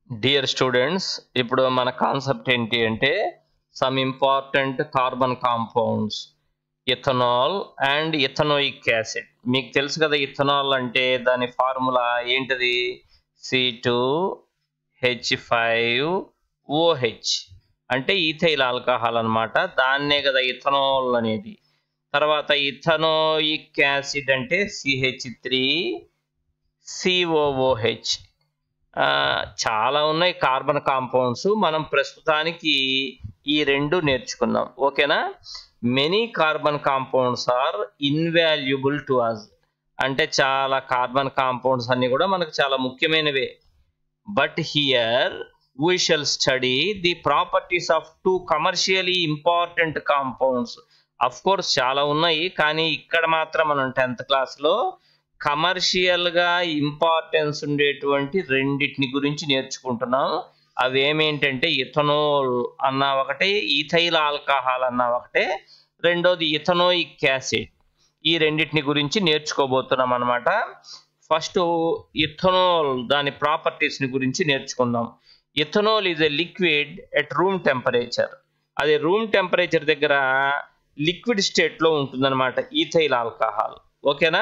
dear students ఇప్పుడు మన concept ఏంటి అంటే some important carbon compounds ethanol and ethanoic acid మీకు తెలుసు కదా ఇథనాల్ అంటే దాని ఫార్ములా ఏంటిది C two H five OH అంటే ఈథైల్ ఆల్కహాల్ అన్నమాట దాన్నే కదా ఇథనాల్ అనేది తర్వాత ఇథనోయిక్ యాసిడ్ అంటే సిహెచ్ త్రీ సిఓఓహెచ్ చాలా ఉన్నాయి కార్బన్ కాంపౌండ్స్ మనం ప్రస్తుతానికి ఈ రెండు నేర్చుకుందాం ఓకేనా many carbon compounds are invaluable to us అంటే చాలా కార్బన్ కాంపౌండ్స్ అన్ని కూడా మనకు చాలా ముఖ్యమైనవే but here we shall study the properties of two commercially important compounds of course చాలా ఉన్నాయి కానీ ఇక్కడ మాత్రం మనం టెన్త్ క్లాస్లో కమర్షియల్ గా ఇంపార్టెన్స్ ఉండేటువంటి రెండింటిని గురించి నేర్చుకుంటున్నాం అవి ఏమేంటంటే ఇథనోల్ అన్న ఒకటే ఈథైల్ ఆల్కహాల్ అన్న ఒకటే రెండోది ఇథనోయిక్ యాసిడ్ ఈ రెండింటిని గురించి నేర్చుకోబోతున్నాం అనమాట ఫస్ట్ ఇథనోల్ దాని ప్రాపర్టీస్ ని గురించి నేర్చుకుందాం ethanol is a liquid at room temperature అది రూమ్ టెంపరేచర్ దగ్గర లిక్విడ్ స్టేట్ లో ఉంటుందన్నమాట ఈథైల్ ఆల్కహాల్ ఓకేనా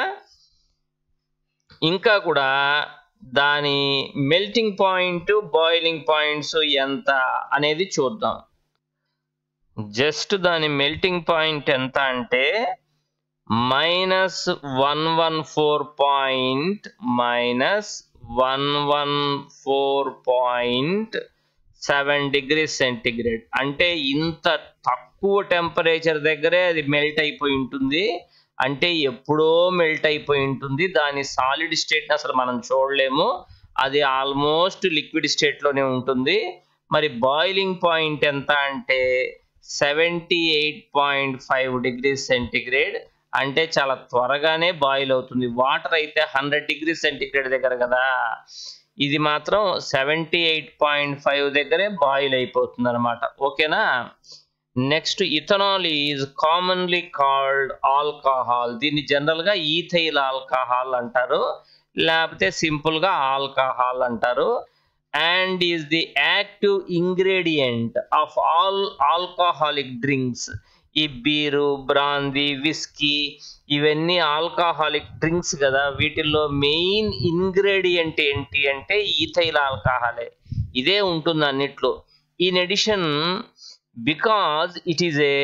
ఇంకా కూడా దాని మెల్టింగ్ పాయింట్ బాయిలింగ్ పాయింట్స్ ఎంత అనేది చూద్దాం జస్ట్ దాని మెల్టింగ్ పాయింట్ ఎంత అంటే minus one one four point minus one one four point seven degree centigrade అంటే ఇంత తక్కువ టెంపరేచర్ దగ్గరే అది మెల్ట్ అయిపోయి ఉంటుంది అంటే ఎప్పుడో మెల్ట్ అయిపోయి ఉంటుంది దాని సాలిడ్ స్టేట్ అసలు మనం చూడలేము అది ఆల్మోస్ట్ లిక్విడ్ స్టేట్లోనే ఉంటుంది మరి బాయిలింగ్ పాయింట్ ఎంత అంటే seventy eight point five degree centigrade అంటే చాలా త్వరగానే బాయిల్ అవుతుంది వాటర్ అయితే హండ్రెడ్ డిగ్రీ సెంటిగ్రేడ్ దగ్గర కదా ఇది మాత్రం సెవెంటీ ఎయిట్ పాయింట్ ఫైవ్ దగ్గరే బాయిల్ అయిపోతుంది అనమాట ఓకేనా next ethanol is commonly called alcohol దీన్ని జనరల్గా ఈథైల్ ఆల్కహాల్ అంటారు లేకపోతే సింపుల్గా ఆల్కహాల్ అంటారు and is the active ingredient of all alcoholic drinks ఈ బీరు బ్రాందీ విస్కీ ఇవన్నీ ఆల్కహాలిక్ డ్రింక్స్ కదా వీటిల్లో మెయిన్ ఇంగ్రీడియంట్ ఏంటి అంటే ఈథైల్ ఆల్కహాలే ఇదే ఉంటుంది అన్నిట్లో in addition because it is a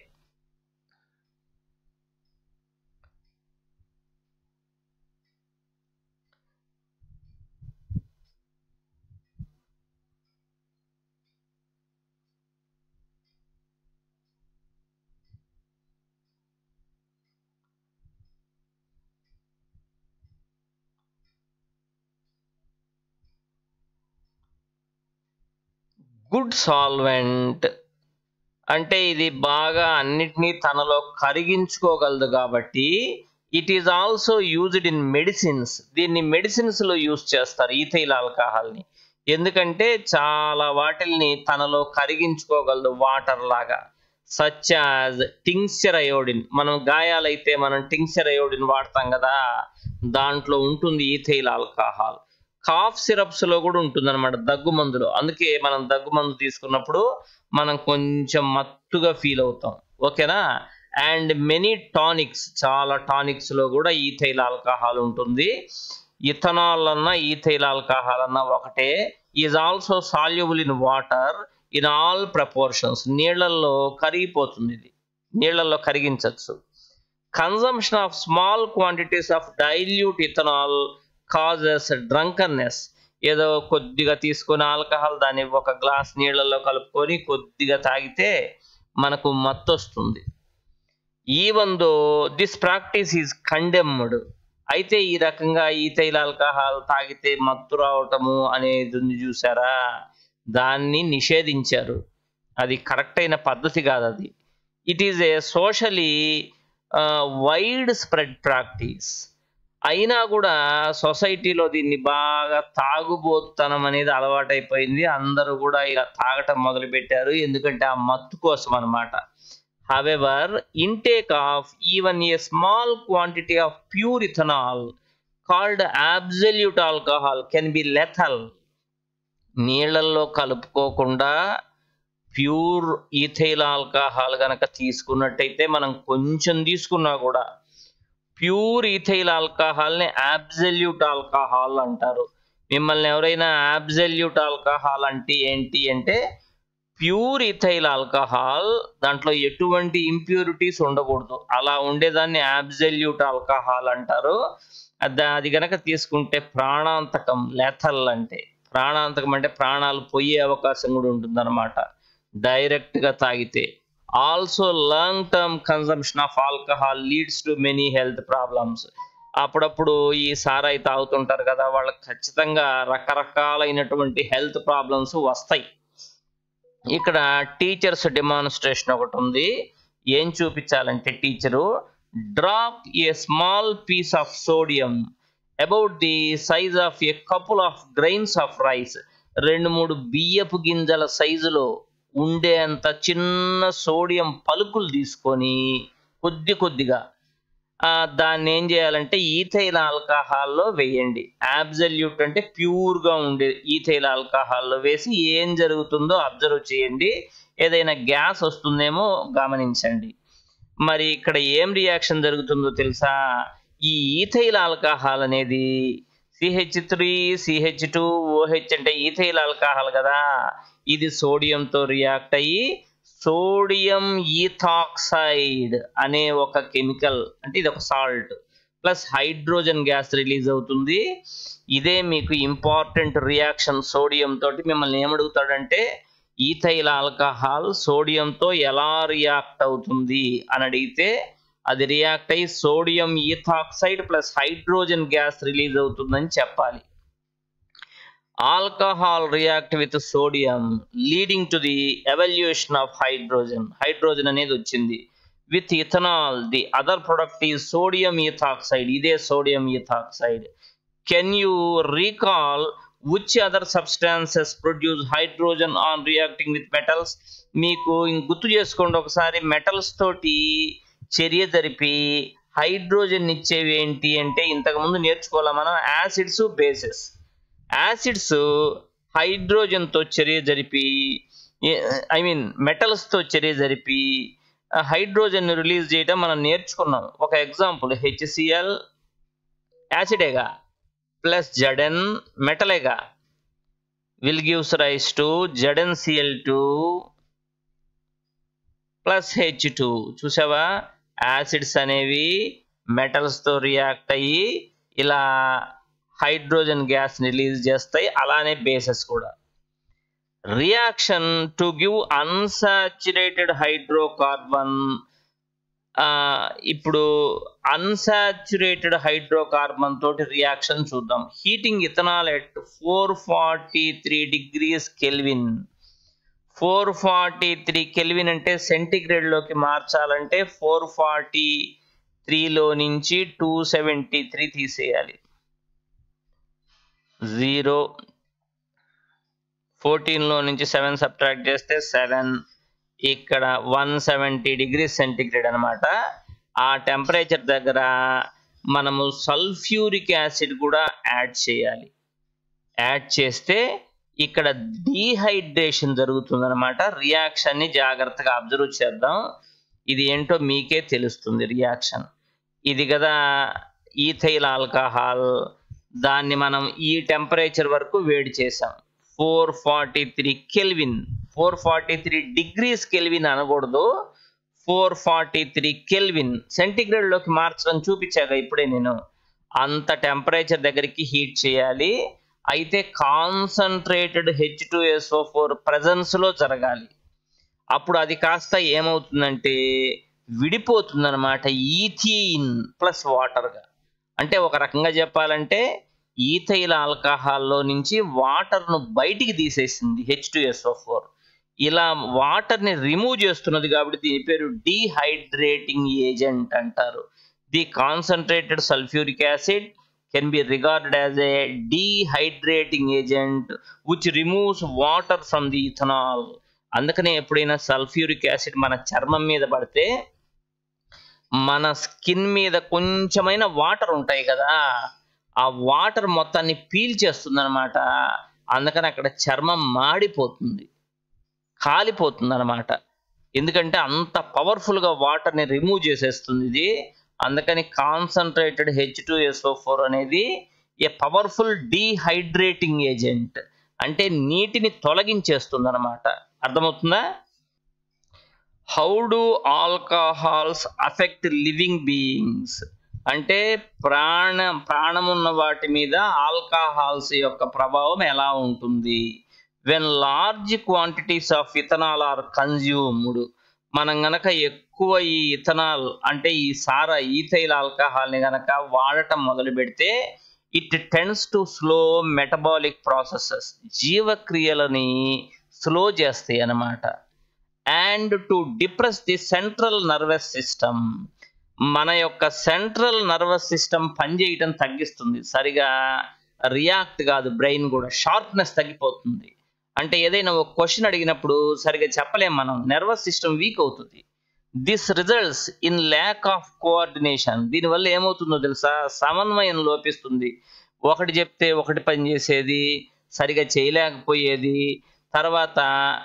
good solvent అంటే ఇది బాగా అన్నిటినీ తనలో కరిగించుకోగలదు కాబట్టి it is also used in medicines దీన్ని మెడిసిన్స్ లో యూజ్ చేస్తారు ఈథైల్ ఆల్కహాల్ని ఎందుకంటే చాలా వాటిల్ని తనలో కరిగించుకోగలదు వాటర్ లాగా సచ్ యాజ్ టింక్చర్ అయోడిన్ మనం గాయాలైతే మనం టింక్చర్ అయోడిన్ వాడతాం కదా దాంట్లో ఉంటుంది ఈథైల్ ఆల్కహాల్ కాఫ్ సిరప్స్ లో కూడా ఉంటుంది అనమాట దగ్గు మందులో అందుకే మనం దగ్గు మందు తీసుకున్నప్పుడు మనం కొంచెం మత్తుగా ఫీల్ అవుతాం ఓకేనా అండ్ మెనీ టానిక్స్ చాలా టానిక్స్ లో కూడా ఈథైల్ ఆల్కహాల్ ఉంటుంది ఇథనాల్ అన్న ఈథైల్ ఆల్కహాల్ అన్న ఒకటే is also soluble in water in all proportions నీళ్లలో కరిగిపోతుంది ఇది నీళ్లలో కరిగించవచ్చు consumption of small quantities of dilute ethanol causes drunkenness ఏదో కొద్దిగా తీసుకుని ఆల్కహాల్ దాన్ని ఒక గ్లాస్ నీళ్ళల్లో కలుపుకొని కొద్దిగా తాగితే మనకు మత్తు వస్తుంది even though this practice is condemned అయితే ఈ రకంగా ఈథైల్ ఆల్కహాల్ తాగితే మత్తు రావటము అనేది ఉంది చూసారా దాన్ని నిషేధించారు అది కరెక్ట్ అయిన పద్ధతి కాదు అది it is a socially widespread practice అయినా కూడా సొసైటీలో దీన్ని బాగా తాగుబోతనం అనేది అలవాటైపోయింది అందరూ కూడా ఇక తాగటం మొదలు పెట్టారు ఎందుకంటే ఆ మత్తు కోసం అనమాట however intake of even a small quantity of pure ethanol called absolute alcohol can be lethal నీళ్ళల్లో కలుపుకోకుండా ప్యూర్ ఈథైల్ ఆల్కహాల్ గనక తీసుకున్నట్టయితే మనం కొంచెం తీసుకున్నా కూడా ప్యూర్ ఈథైల్ ఆల్కహాల్ని అబ్జల్యూట్ ఆల్కహాల్ అంటారు మిమ్మల్ని ఎవరైనా అబ్జల్యూట్ ఆల్కహాల్ అంటే ఏంటి అంటే ప్యూర్ ఇథైల్ ఆల్కహాల్ దాంట్లో ఎటువంటి ఇంప్యూరిటీస్ ఉండకూడదు అలా ఉండేదాన్ని అబ్జల్యూట్ ఆల్కహాల్ అంటారు అది అది గనక తీసుకుంటే ప్రాణాంతకం లెథల్ అంటే ప్రాణాంతకం అంటే ప్రాణాలు పోయే అవకాశం కూడా ఉంటుందన్నమాట డైరెక్ట్ గా తాగితే also long term consumption of alcohol leads to many health problems అప్పుడప్పుడు ఈ సారాయి తాగుతుంటారు కదా వాళ్ళకి ఖచ్చితంగా రకరకాలైనటువంటి హెల్త్ ప్రాబ్లమ్స్ వస్తాయి ఇక్కడ టీచర్స్ డెమాన్స్ట్రేషన్ ఒకటి ఉంది ఏం చూపించాలంటే teacher drop a small piece of sodium about the size of a couple of grains of rice రెండు మూడు బియ్యపు గింజల సైజులో ఉండేంత చిన్న సోడియం పలుకులు తీసుకొని కొద్ది కొద్దిగా ఆ, దాన్ని ఏం చేయాలంటే ఈథైల్ ఆల్కహాల్లో వేయండి అబ్జల్యూట్ అంటే ప్యూర్గా ఉండే ఈథైల్ ఆల్కహాల్లో వేసి ఏం జరుగుతుందో అబ్జర్వ్ చేయండి ఏదైనా గ్యాస్ వస్తుందేమో గమనించండి మరి ఇక్కడ ఏం రియాక్షన్ జరుగుతుందో తెలుసా ఈ ఈథైల్ ఆల్కహాల్ అనేది CH three CH two OH అంటే ఈథైల్ ఆల్కహాల్ కదా ఇది సోడియంతో రియాక్ట్ అయ్యి సోడియం ఈథాక్సైడ్ అనే ఒక కెమికల్ అంటే ఇది ఒక salt plus hydrogen gas release అవుతుంది ఇదే మీకు ఇంపార్టెంట్ రియాక్షన్ సోడియం తోటి మిమ్మల్ని ఏమడుగుతాడంటే ఈథైల్ ఆల్కహాల్ సోడియంతో ఎలా రియాక్ట్ అవుతుంది అని అడిగితే అది రియాక్ట్ అయ్యి sodium ethoxide plus hydrogen gas release అవుతుందని చెప్పాలి alcohol react with sodium leading to the evolution of hydrogen hydrogen అనేది వచ్చింది with ethanol the other product ఈ సోడియం ఈథాక్సైడ్ ఇదే sodium ethoxide can you recall which other substances produce hydrogen on reacting with metals మీకు ఇంక గుర్తు చేసుకోండి ఒకసారి metals తోటి చర్య జరిపి హైడ్రోజన్ ఇచ్చేవి ఏంటి అంటే ఇంతకుముందు నేర్చుకోవాలి మనం యాసిడ్స్ బేసెస్ యాసిడ్స్ హైడ్రోజన్తో చర్య జరిపి ఐ మీన్ మెటల్స్తో చర్య జరిపి హైడ్రోజన్ రిలీజ్ చేయడం మనం నేర్చుకున్నాం ఒక ఎగ్జాంపుల్ హెచ్సిఎల్ యాసిడేగా ప్లస్ జడెన్ మెటలేగా will gives rise to Zn Cl two plus H two చూసావా యాసిడ్స్ అనేవి మెటల్స్తో రియాక్ట్ అయ్యి ఇలా హైడ్రోజన్ గ్యాస్ రిలీజ్ చేస్తాయి అలానే బేసెస్ కూడా reaction to give unsaturated hydrocarbon ఇప్పుడు అన్సాచురేటెడ్ హైడ్రోకార్బన్ తోటి రియాక్షన్ చూద్దాం heating ethanol at four forty three degrees kelvin four forty three kelvin అంటే సెంటిగ్రేడ్లోకి మార్చాలంటే ఫోర్ ఫార్టీ త్రీలో నుంచి టూ సెవెంటీ త్రీ తీసేయాలి జీరో ఫోర్టీన్లో నుంచి సెవెన్ సబ్ట్రాక్ట్ చేస్తే సెవెన్ ఇక్కడ వన్ సెవెంటీ డిగ్రీ సెంటిగ్రేడ్ అనమాట ఆ టెంపరేచర్ దగ్గర మనము సల్ఫ్యూరిక్ యాసిడ్ కూడా యాడ్ చేయాలి యాడ్ చేస్తే ఇక్కడ డీహైడ్రేషన్ జరుగుతుందన్నమాట రియాక్షన్ని జాగ్రత్తగా అబ్జర్వ్ చేద్దాం ఇది ఏంటో మీకే తెలుస్తుంది రియాక్షన్ ఇది కదా ఈథైల్ ఆల్కహాల్ దాన్ని మనం ఈ టెంపరేచర్ వరకు వేడి చేసాం four forty three kelvin four forty three degrees kelvin అనకూడదు ఫోర్ ఫార్టీ త్రీ కెల్విన్ సెంటిగ్రేడ్లోకి మార్చడం చూపించాక ఇప్పుడే నేను అంత టెంపరేచర్ దగ్గరికి హీట్ చేయాలి అయితే concentrated H two SO four ప్రజెన్స్లో జరగాలి అప్పుడు అది కాస్త ఏమవుతుందంటే విడిపోతుందన్నమాట ఈథీన్ ప్లస్ వాటర్గా అంటే ఒక రకంగా చెప్పాలంటే ఈథైల్ ఆల్కహాల్లో నుంచి వాటర్ను బయటికి తీసేసింది హెచ్ టు ఎస్ఓ ఫోర్ ఇలా వాటర్ని రిమూవ్ చేస్తున్నది కాబట్టి దీని పేరు డీహైడ్రేటింగ్ ఏజెంట్ అంటారు the concentrated sulphuric acid can be regarded as a dehydrating agent which removes water from the ethanol అందుకనే ఎప్పుడైనా సల్ఫ్యూరిక్ యాసిడ్ మన చర్మం మీద పడితే మన స్కిన్ మీద కొంచెమైన వాటర్ ఉంటాయి కదా ఆ వాటర్ మొత్తాన్ని పీల్ చేస్తుంది అనమాట అందుకని అక్కడ చర్మం మాడిపోతుంది కాలిపోతుంది అనమాట ఎందుకంటే అంత పవర్ఫుల్గా వాటర్ని రిమూవ్ చేసేస్తుంది ఇది అందుకని concentrated H two SO four అనేది ఏ పవర్ఫుల్ డీహైడ్రేటింగ్ ఏజెంట్ అంటే నీటిని తొలగించేస్తుంది అనమాట అర్థమవుతుందా how do alcohols affect living beings అంటే ప్రాణ ప్రాణమున్న వాటి మీద ఆల్కహాల్స్ యొక్క ప్రభావం ఎలా ఉంటుంది when large quantities of ethanol are consumed మనం గనక ఎక్కువ ఈ ఇథనాల్ అంటే ఈ సారా ఈథైల్ ఆల్కహాల్ని గనక వాడటం మొదలు పెడితే it tends to slow metabolic processes జీవక్రియలని స్లో చేస్తాయి అన్నమాట and to depress the central nervous system మన యొక్క సెంట్రల్ నర్వస్ సిస్టమ్ పనిచేయటం తగ్గిస్తుంది సరిగా రియాక్ట్ కాదు బ్రెయిన్ కూడా షార్ప్నెస్ తగ్గిపోతుంది అంటే ఏదైనా ఒక క్వశ్చన్ అడిగినప్పుడు సరిగా చెప్పలేం మనం నర్వస్ సిస్టమ్ వీక్ అవుతుంది this results in lack of coordination దీనివల్ల ఏమవుతుందో తెలుసా సమన్వయం లోపిస్తుంది ఒకటి చెప్తే ఒకటి పని చేసేది సరిగా చేయలేకపోయేది తర్వాత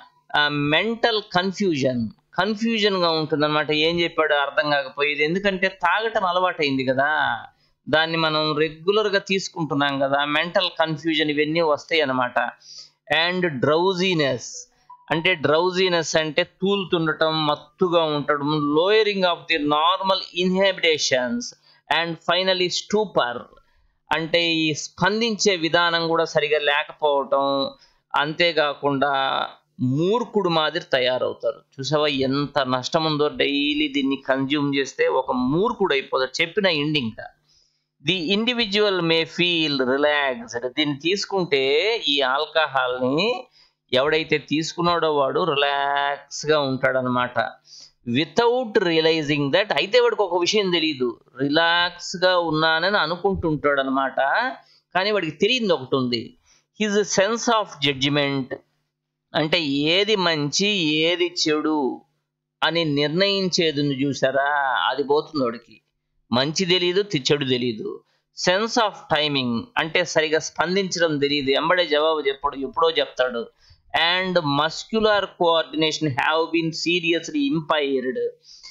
మెంటల్ కన్ఫ్యూజన్ కన్ఫ్యూజన్గా ఉంటుంది అనమాట ఏం చెప్పాడో అర్థం కాకపోయేది ఎందుకంటే తాగటం అలవాటైంది కదా దాన్ని మనం రెగ్యులర్గా తీసుకుంటున్నాం కదా మెంటల్ కన్ఫ్యూజన్ ఇవన్నీ వస్తాయి అన్నమాట అండ్ డ్రౌజీనెస్ అంటే డ్రౌజీనెస్ అంటే తూలుతుండటం మత్తుగా ఉండటం lowering of the normal inhibitions and finally stupor అంటే ఈ స్పందించే విధానం కూడా సరిగా లేకపోవటం అంతేకాకుండా మూర్ఖుడు మాదిరి తయారవుతారు చూసావా ఎంత నష్టం ఉందో డైలీ దీన్ని కన్జ్యూమ్ చేస్తే ఒక మూర్ఖుడు అయిపోతాడు చెప్పిన ending the individual may feel relaxed దీన్ని తీసుకుంటే ఈ ఆల్కహాల్ని ఎవడైతే తీసుకున్నాడో వాడు రిలాక్స్గా ఉంటాడనమాట వితౌట్ రియలైజింగ్ దట్ అయితే వాడికి ఒక విషయం తెలియదు రిలాక్స్గా ఉన్నానని అనుకుంటుంటాడు అనమాట కానీ వాడికి తెలియదు ఒకటి ఉంది హిజ్ సెన్స్ ఆఫ్ జడ్జిమెంట్ అంటే ఏది మంచి ఏది చెడు అని నిర్ణయించేది ఉంది చూసారా అది పోతుంది వాడికి మంచి తెలియదు చెడు తెలియదు సెన్స్ ఆఫ్ టైమింగ్ అంటే సరిగా స్పందించడం తెలియదు ఎంబడే జవాబు చెప్పడు ఎప్పుడో చెప్తాడు and muscular coordination have been seriously impaired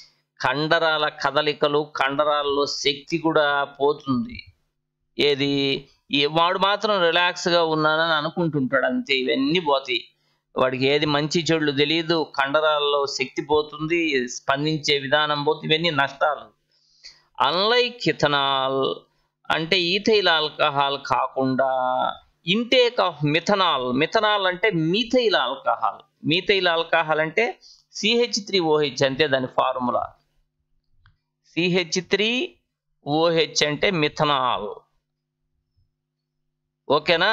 కండరాల కదలికలు కండరాల్లో శక్తి కూడా పోతుంది ఏది వాడు మాత్రం రిలాక్స్గా ఉన్నానని అనుకుంటుంటాడు అంతే ఇవన్నీ పోతాయి వాడికి ఏది మంచి చెడులు తెలియదు కండరాల్లో శక్తి పోతుంది స్పందించే విధానం పోతుంది ఇవన్నీ నష్టాలు అన్లైక్ ఇథనాల్ అంటే ఈథైల్ ఆల్కహాల్ కాకుండా ఇంటేక్ ఆఫ్ మిథనాల్ మిథనాల్ అంటే మీథైల్ ఆల్కహాల్ మీథైల్ ఆల్కహాల్ అంటే సిహెచ్ త్రీ ఓహెచ్ అంతే దాని ఫార్ములా సిహెచ్ త్రీ ఓహెచ్ అంటే మిథనాల్ ఓకేనా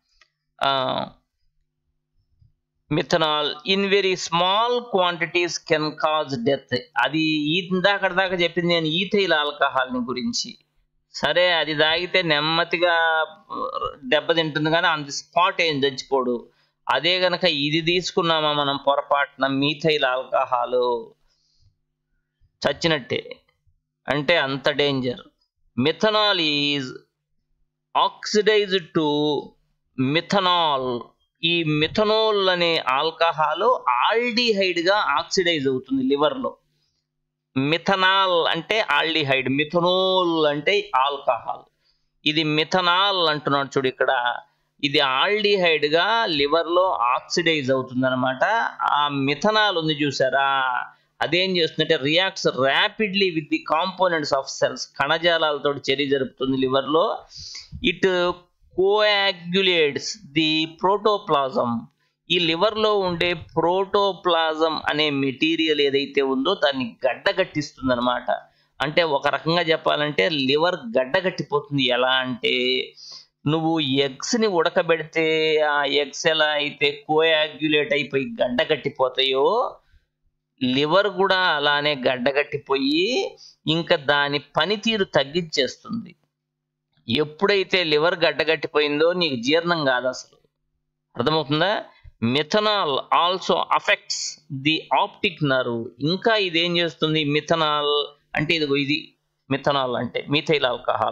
methanol in very small quantities can cause death అది ఇందాక దాకా చెప్పింది నేను ఈథైల్ ఆల్కహాల్ని గురించి సరే అది తాగితే నెమ్మదిగా దెబ్బతింటుంది కానీ అంత స్పాట్ ఏం చచ్చిపోడు అదే గనక ఇది తీసుకున్నామా మనం పొరపాటున మీథైల్ ఆల్కహాలు చచ్చినట్టే అంటే అంత danger methanol is oxidized to methanol ఈ మిథనోల్ అనే ఆల్కహాల్ ఆల్డిహైడ్గా ఆక్సిడైజ్ అవుతుంది లివర్లో మిథనాల్ అంటే ఆల్డిహైడ్ మిథనోల్ అంటే ఆల్కహాల్ ఇది మిథనాల్ అంటున్నాడు చూడు ఇక్కడ ఇది ఆల్డిహైడ్గా లివర్లో ఆక్సిడైజ్ అవుతుంది అనమాట ఆ మిథనాల్ ఉంది చూసారా అదేం చేస్తుందంటే reacts rapidly with the components of cells కణజాలాలతో చర్య జరుపుతుంది లివర్లో ఇట్ కోయాగ్యులేట్స్ ది ప్రోటోప్లాజం ఈ లివర్లో ఉండే ప్రోటోప్లాజం అనే మెటీరియల్ ఏదైతే ఉందో దాన్ని గడ్డగట్టిస్తుంది అనమాట అంటే ఒక రకంగా చెప్పాలంటే లివర్ గడ్డగట్టిపోతుంది ఎలా అంటే నువ్వు ఎగ్స్ని ఉడకబెడితే ఆ ఎగ్స్ ఎలా అయితే కోయాగ్యులేట్ అయిపోయి గడ్డగట్టిపోతాయో లివర్ కూడా అలానే గడ్డగట్టిపోయి ఇంకా దాని పనితీరు తగ్గించేస్తుంది ఎప్పుడైతే లివర్ గడ్డగట్టిపోయిందో నీకు జీర్ణం కాదు అసలు అర్థమవుతుందా methanol also affects the optic nerve ఇంకా ఇదేం చేస్తుంది మిథనాల్ అంటే ఇదిగో ఇది మిథనాల్ అంటే మిథైల్ ఆల్కహాల్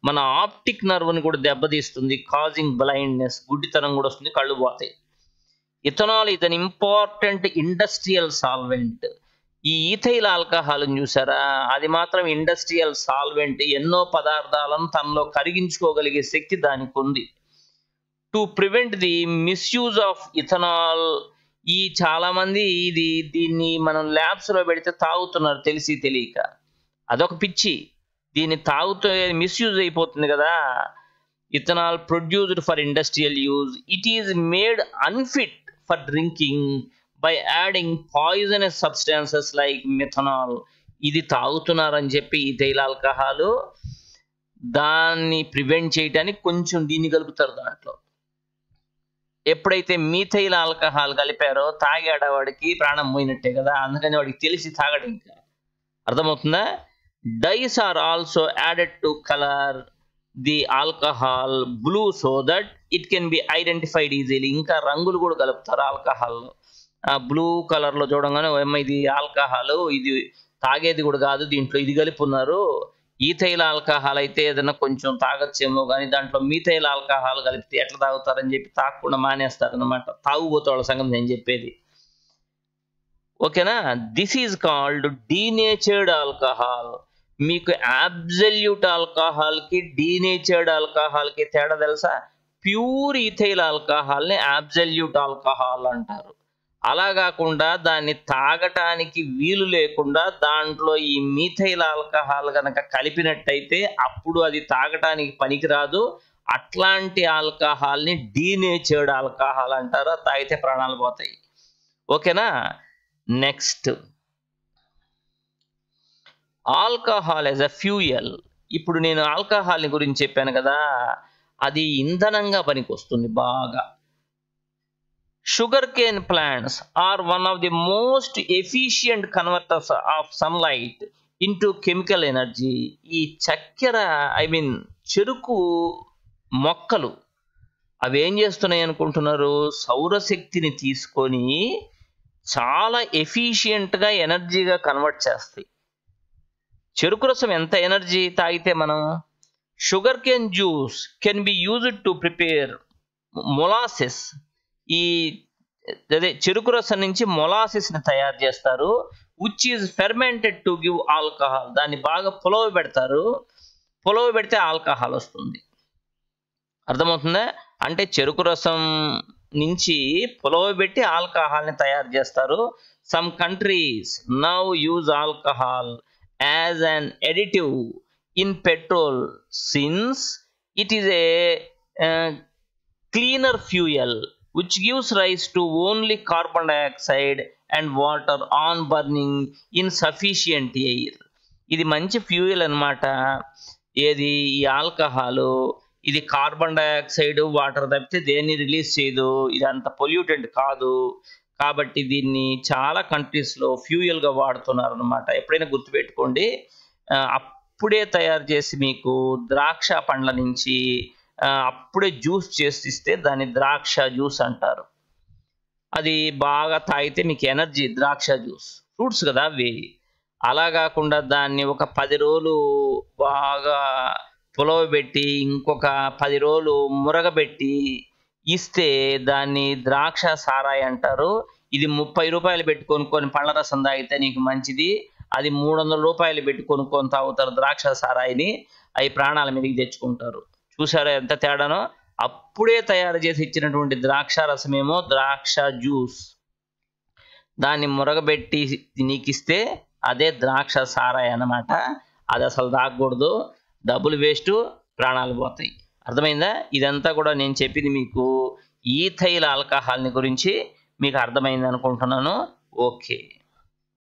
మన ఆప్టిక్ నర్వ్ని కూడా దెబ్బతీస్తుంది కాజింగ్ బ్లైండ్నెస్ గుడ్డితనం కూడా వస్తుంది కళ్ళు పోతాయి ఇథనాల్ ఇది అన్ ఇంపార్టెంట్ ఇండస్ట్రియల్ సాల్వెంట్ ఈ ఈథైల్ ఆల్కహాల్ చూసారా అది మాత్రం ఇండస్ట్రియల్ సాల్వెంట్ ఎన్నో పదార్థాలను తనలో కరిగించుకోగలిగే శక్తి దానికి ఉంది to prevent the misuse of ethanol ఈ చాలా మంది ఇది దీన్ని మనం ల్యాబ్స్ లో పెడితే తాగుతున్నారు తెలిసి తెలియక అదొక పిచ్చి దీన్ని తాగుతూ మిస్యూజ్ అయిపోతుంది కదా ethanol produced for industrial use it is made unfit for drinking by adding poisonous substances like methanol ఇది తాగుతున్నారని చెప్పి ఈ తైల ఆల్కహాల్ దాన్ని ప్రివెంట్ చేయడానికి కొంచెం దీన్ని కలుపుతారు దాంట్లో ఎప్పుడైతే మీథైల్ ఆల్కహాల్ కలిపారో తాగాడ వాడికి ప్రాణం పోయినట్టే కదా అందుకని వాడికి తెలిసి తాగడం ఇంకా అర్థమవుతుందా dyes are also added to colour the alcohol blue so that it can be identified easily ఇంకా రంగులు కూడా కలుపుతారు ఆల్కహాల్లో ఆ బ్లూ కలర్ లో చూడంగానే ఏమో ఇది ఆల్కహాల్ ఇది తాగేది కూడా కాదు దీంట్లో ఇది కలుపున్నారు ఈథైల్ ఆల్కహాల్ అయితే ఏదైనా కొంచెం తాగొచ్చేమో కానీ దాంట్లో మీథైల్ ఆల్కహాల్ కలిపితే ఎట్లా తాగుతారని చెప్పి తాగకుండా మానేస్తారు అనమాట తాగుబోతే వాళ్ళ సంగతి నేను చెప్పేది ఓకేనా this is called denatured alcohol మీకు అబ్జల్యూట్ ఆల్కహాల్ కి డీనేచర్డ్ ఆల్కహాల్ కి తేడా తెలుసా ప్యూర్ ఈథైల్ ఆల్కహాల్ ని అబ్జల్యూట్ ఆల్కహాల్ అంటారు అలా కాకుండా దాన్ని తాగటానికి వీలు లేకుండా దాంట్లో ఈ మీథైల్ ఆల్కహాల్ కనుక కలిపినట్టయితే అప్పుడు అది తాగటానికి పనికిరాదు అట్లాంటి ఆల్కహాల్ని డీనేచర్డ్ ఆల్కహాల్ అంటారు తాగితే ప్రాణాలు పోతాయి ఓకేనా next alcohol as a fuel ఇప్పుడు నేను ఆల్కహాల్ని గురించి చెప్పాను కదా అది ఇంధనంగా పనికొస్తుంది బాగా sugar cane plants are one of the most efficient converters of sunlight into chemical energy ఈ చక్కెర ఐ మీన్ చెరుకు మొక్కలు అవి ఏం చేస్తున్నాయి అనుకుంటున్నారు సౌరశక్తిని తీసుకొని చాలా ఎఫిషియెంట్గా ఎనర్జీగా కన్వర్ట్ చేస్తాయి చెరుకు రసం ఎంత ఎనర్జీ తాగితే మనం sugar cane juice can be used to prepare molasses ఈ అదే చెరుకు రసం నుంచి మొలాసిస్ ని తయారు చేస్తారు which is fermented to give alcohol దాన్ని బాగా పులవ పెడతారు పులవ పెడితే ఆల్కహాల్ వస్తుంది అర్థమవుతుందా అంటే చెరుకు రసం నుంచి పులవ పెట్టి ఆల్కహాల్ ని తయారు చేస్తారు some countries now use alcohol as an additive in petrol since it is a cleaner fuel which gives rise to only carbon dioxide and water on burning in sufficient air ఇది మంచి fuel అన్నమాట ఏది ఈ alcohol ఇది carbon dioxide water తప్పితే దేన్ని release చేయదు ఇది అంత పొల్యూటెంట్ కాదు కాబట్టి దీన్ని చాలా కంట్రీస్లో ఫ్యూయల్గా వాడుతున్నారు అనమాట ఎప్పుడైనా గుర్తుపెట్టుకోండి ఆ, అప్పుడే తయారు చేసి మీకు ద్రాక్ష పండ్ల నుంచి ఆ, అప్పుడే జ్యూస్ చేసి ఇస్తే దాన్ని ద్రాక్ష జ్యూస్ అంటారు అది బాగా తాగితే మీకు ఎనర్జీ ద్రాక్ష జ్యూస్ ఫ్రూట్స్ కదా అవి అలా కాకుండా దాన్ని ఒక పది రోజులు బాగా పులవబెట్టి ఇంకొక పది రోజులు మురగబెట్టి ఇస్తే దాన్ని ద్రాక్ష సారాయి అంటారు ఇది ముప్పై రూపాయలు పెట్టి కొనుక్కొని పళ్ళ రసం తాగితే నీకు మంచిది అది మూడు వందల రూపాయలు పెట్టి కొనుక్కొని తాగుతారు ద్రాక్ష సారాయిని అవి ప్రాణాల మీదకి తెచ్చుకుంటారు చూసారా ఎంత తేడానో అప్పుడే తయారు చేసి ఇచ్చినటువంటి ద్రాక్ష రసమేమో ద్రాక్ష జ్యూస్ దాన్ని మురగబెట్టి నీకు ఇస్తే అదే ద్రాక్ష సారాయి అన్నమాట అది అసలు తాగకూడదు డబ్బులు వేస్ట్ ప్రాణాలు పోతాయి అర్థమైందా ఇదంతా కూడా నేను చెప్పింది మీకు ఈథైల్ ఆల్కహాల్ని గురించి మీకు అర్థమైంది అనుకుంటున్నాను ఓకే